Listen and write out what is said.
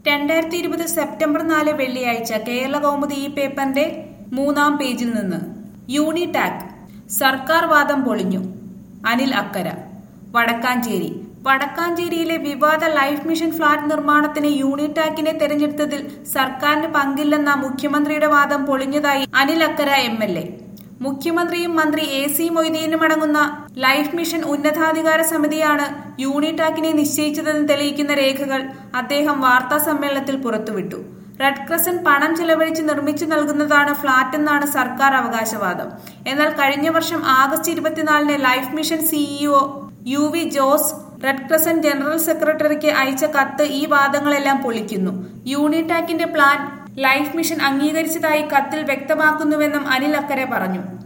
രണ്ടായിരത്തി ഇരുപത് സെപ്റ്റംബർ നാല് വെള്ളിയാഴ്ച കേരള കൗമുദി ഈ പേപ്പറിന്റെ മൂന്നാം പേജിൽ നിന്ന് യൂണിടാക് സർക്കാർ വാദം പൊളിഞ്ഞു അനിൽ അക്കര വടക്കാഞ്ചേരി വടക്കാഞ്ചേരിയിലെ വിവാദ ലൈഫ് മിഷൻ ഫ്ളാറ്റ് നിർമ്മാണത്തിന് യൂണിടാക്കിനെ തെരഞ്ഞെടുത്തതിൽ സർക്കാരിന് പങ്കില്ലെന്ന മുഖ്യമന്ത്രിയുടെ വാദം പൊളിഞ്ഞതായി Anil Akkara M L A മുഖ്യമന്ത്രിയും മന്ത്രി എ സി മൊയ്തീനും അടങ്ങുന്ന ലൈഫ് മിഷൻ ഉന്നതാധികാര സമിതിയാണ് യൂണിടാക്കിനെ നിശ്ചയിച്ചതെന്ന് തെളിയിക്കുന്ന രേഖകൾ അദ്ദേഹം വാർത്താ സമ്മേളനത്തിൽ പുറത്തുവിട്ടു റെഡ് ക്രസന്റ് പണം ചെലവഴിച്ച് നിർമ്മിച്ചു നൽകുന്നതാണ് ഫ്ളാറ്റ് എന്നാണ് സർക്കാർ അവകാശവാദം എന്നാൽ കഴിഞ്ഞ വർഷം ആഗസ്റ്റ് ഇരുപത്തിനാലിന് Life Mission CEO U V Jose Red Crescent general സെക്രട്ടറിക്ക് അയച്ച കത്ത് ഈ വാദങ്ങളെല്ലാം പൊളിക്കുന്നു യൂണിടാക്കിന്റെ പ്ലാൻ ലൈഫ് മിഷൻ അംഗീകരിച്ചതായി കത്തിൽ വ്യക്തമാക്കുന്നുവെന്നും അനിൽ അക്കരെ പറഞ്ഞു